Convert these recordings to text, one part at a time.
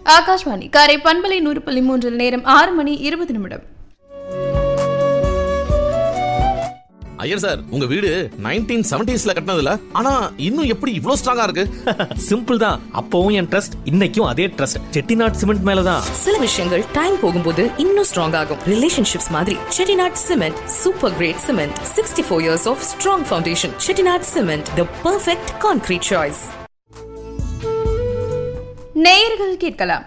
ஆகாஷ்வாணி காரை பண்பலை நூறு புள்ளி மூன்றில் நேரம் ஆறு மணி இருபது நிமிடம் ஐயர் சார் உங்க வீடு நைன்டீன் செவன்டிஸ்ல கட்டினதுல ஆனா இன்னும் எப்படி இவ்ளோ ஸ்ட்ராங்கா இருக்கு சிம்பிள் தான் அப்பவும் என் ட்ரஸ்ட் இன்னைக்கும் அதே ட்ரஸ்ட் செட்டிநாட் சிமெண்ட் மேலதான் சில விஷயங்கள் டைம் போகும்போது இன்னும் ஸ்ட்ராங் ஆகும் ரிலேஷன்ஷிப்ஸ் மாதிரி Chettinad cement super great cement sixty four years of strong foundation Chettinad cement the perfect concrete choice நேயர்கள் கேட்கலாம்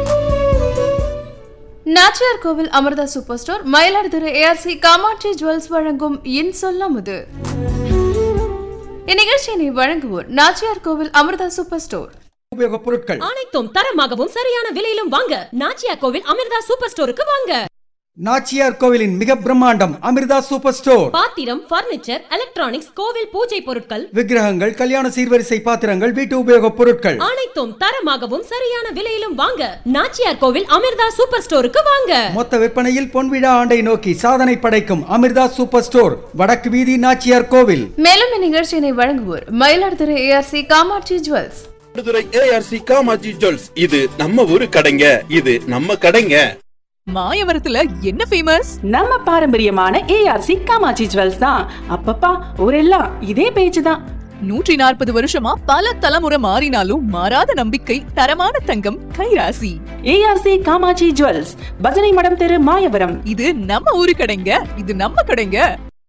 Nachiyar Kovil Amirtha super store Mayiladuthurai ARC Kamatchi jewels வழங்கும் இன் சொல்லாமுது இந்நிகழ்ச்சியினை வழங்குவோர் நாச்சியார் கோவில் அமிர்தா சூப்பர் ஸ்டோர் உபயோகப் பொருட்கள் அனைத்தும் தரமாகவும் சரியான விலையிலும் வாங்க நாச்சியா கோவில் அமிர்தா சூப்பர் ஸ்டோருக்கு வாங்க நாச்சியார் கோவிலின் மிக பிரம்மாண்டம் அமிர்தா சூப்பர் ஸ்டோர் பாத்திரம் பர்னிச்சர் எலக்ட்ரானிக்ஸ் கோவில் பூஜை பொருட்கள் விக்கிரகங்கள் கல்யாண சீர்வரிசை பாத்திரங்கள் வீட்டு உபயோகப் பொருட்கள் அனைத்தும் தரமாகவும் சரியான விலையிலும் வாங்க நாச்சியார் கோவில் அமிர்தா சூப்பர் ஸ்டோருக்கு வாங்க மொத்த விற்பனையில் பொன்விழா ஆண்டை நோக்கி சாதனை படைக்கும் அமிர்தா சூப்பர் ஸ்டோர் வடக்கு வீதி நாச்சியார் கோவில் மேலும் இந்நிகழ்ச்சியினை வழங்குவோர் Mayiladuthurai ARC Kamatchi jewels Mayiladuthurai ARC Kamatchi jewels இது நம்ம ஊரு கடைங்க இது நம்ம கடைங்க மாயவரத்துல என்ன ஃபேமஸ் நம்ம பாரம்பரியமான ஏஆர்சி காமாட்சி ஜுவல்ஸ் தான் அப்பப்பா ஊரெல்லாம் இதே பேச்சு தான் நூற்றி நாற்பது வருஷமா பல தலைமுறை மாறினாலும் மாறாத நம்பிக்கை தரமான தங்கம் கைராசி ஏஆர்சி காமாட்சி ஜுவல்ஸ் பஜனை மடம் தெரு மாயவரம் இது நம்ம ஊரு கடைங்க இது நம்ம கடைங்க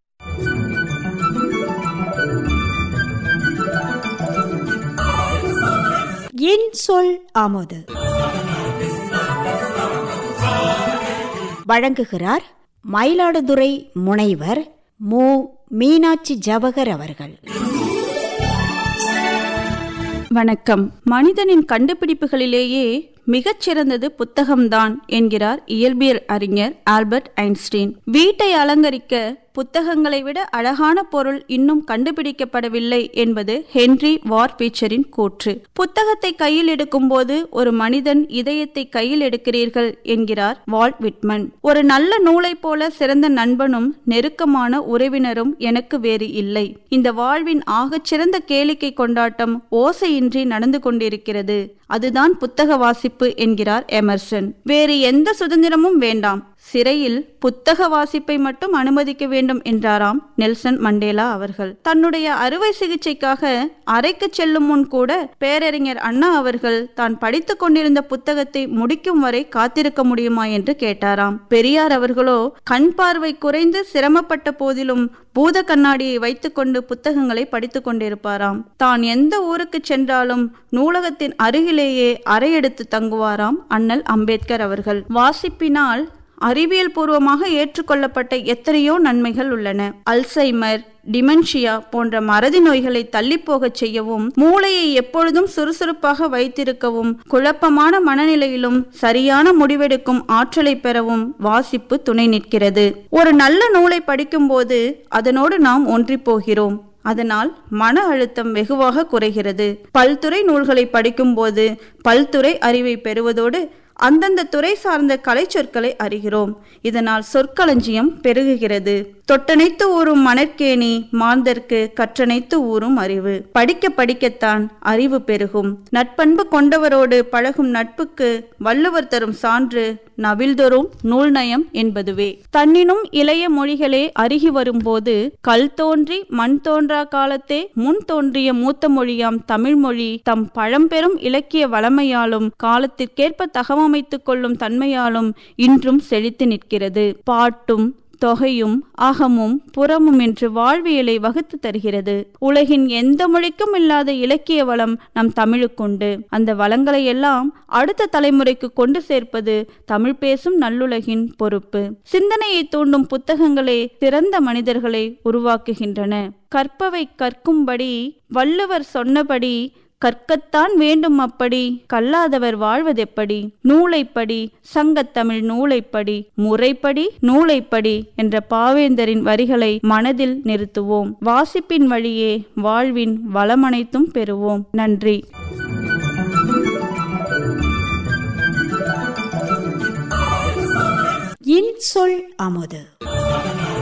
என் சொல் ஆமோது வழங்குகிறார் மயிலாடுதுறை முனைவர் மு மீனாட்சி ஜவகர் அவர்கள் வணக்கம் மனிதனின் கண்டுபிடிப்புகளிலேயே மிகச்சிறந்தது புத்தகம்தான் என்கிறார் இயல்பியல் அறிஞர் ஆல்பர்ட் ஐன்ஸ்டீன் வீட்டை அலங்கரிக்க புத்தகங்களை விட அழகான பொருள் இன்னும் கண்டுபிடிக்கப்படவில்லை என்பது ஹென்றி வார்பீச்சரின் கூற்று புத்தகத்தை கையில் எடுக்கும்போது ஒரு மனிதன் இதயத்தை கையில் எடுக்கிறீர்கள் என்கிறார் வால்ட் விட்மன் ஒரு நல்ல நூலைப் போல சிறந்த நண்பனும் நெருக்கமான உறவினரும் எனக்கு வேறு இல்லை இந்த வாழ்வின் ஆகச்சிறந்த கேளிக்கை கொண்டாட்டம் ஓசையின்றி நடந்து கொண்டிருக்கிறது அதுதான் புத்தக வாசிப்பு என்கிறார் எமர்சன் வேறு எந்த சுதந்திரமும் வேண்டாம் சிறையில் புத்தக வாசிப்பை மட்டும் அனுமதிக்க வேண்டும் என்றாராம் நெல்சன் மண்டேலா அவர்கள் தன்னுடைய அறுவை சிகிச்சைக்காக அறைக்கு செல்லும் முன் கூட பேரறிஞர் அண்ணா அவர்கள் தான் படித்துக் கொண்டிருந்த புத்தகத்தை முடிக்கும் வரை காத்திருக்க முடியுமா என்று கேட்டாராம் பெரியார் அவர்களோ கண் பார்வை குறைந்து சிரமப்பட்ட போதிலும் பூத கண்ணாடியை வைத்துக்கொண்டு புத்தகங்களை படித்துக் கொண்டிருப்பாராம் தான் எந்த ஊருக்கு சென்றாலும் நூலகத்தின் அருகிலேயே அறையெடுத்து தங்குவாராம் அண்ணல் அம்பேத்கர் அவர்கள் வாசிப்பினால் அறிவியல் பூர்வமாக ஏற்றுக்கொள்ளப்பட்ட எத்தனையோ நன்மைகள் உள்ளன அல்சைமர் டிமென்ஷியா போன்ற மறதி நோய்களை தள்ளிப்போகச் செய்யவும் மூளையை எப்பொழுதும் சுறுசுறுப்பாக வைத்திருக்கவும் குழப்பமான மனநிலையிலும் சரியான முடிவெடுக்கும் ஆற்றலை பெறவும் வாசிப்பு துணை நிற்கிறது ஒரு நல்ல நூலை படிக்கும்போது அதனோடு நாம் ஒன்றிப் போகிறோம் அதனால் மன அழுத்தம் வெகுவாக குறைகிறது பல்துறை நூல்களை படிக்கும்போது பல்துறை அறிவை பெறுவதோடு அந்தந்த துறை சார்ந்த கலைச்சொற்களை அறிகிறோம் இதனால் சொற்களஞ்சியம் பெருகுகிறது தொட்டனைத்து ஊறும் மணற்கேணி மாந்தர்க்கு கற்றனைத்து ஊறும் அறிவு படிக்க படிக்கத்தான் அறிவு பெருகும் நட்பண்பு கொண்டவரோடு பழகும் நட்புக்கு வள்ளுவர் தரும் சான்று நவில்தொறும் நூல் நயம் என்பதுவே தன்னினும் இளைய மொழிகளே அருகி வரும்போது கல் தோன்றி மண் தோன்றா காலத்தே முன் தோன்றிய மூத்த மொழியாம் தமிழ்மொழி தம் பழம்பெரும் இலக்கிய வளமையாலும் காலத்திற்கேற்ப தகவமைத்துக் கொள்ளும் தன்மையாலும் இன்றும் செழித்து நிற்கிறது பாட்டும் தொகையும் அகமும் புறமும் என்று வாழ்வியலை வகுத்து தருகிறது உலகின் எந்த மொழிக்கும் இல்லாத இலக்கிய வளம் நம் தமிழுக்குண்டு அந்த வளங்களை எல்லாம் அடுத்த தலைமுறைக்கு கொண்டு சேர்ப்பது தமிழ் பேசும் நல்லுலகின் பொறுப்பு சிந்தனையை தூண்டும் புத்தகங்களே சிறந்த மனிதர்களை உருவாக்குகின்றன கற்பவை கற்கும்படி வள்ளுவர் சொன்னபடி கற்கத்தான் வேண்டும் அப்படி கல்லாதவர் வாழ்வதெப்படி நூலைப்படி சங்கத்தமிழ் நூலைப்படி முறைப்படி நூலைப்படி என்ற பாவேந்தரின் வரிகளை மனதில் நிறுத்துவோம் வாசிப்பின் வழியே வாழ்வின் வளமனைத்தும் பெறுவோம் நன்றி இன் சொல் ஆமோது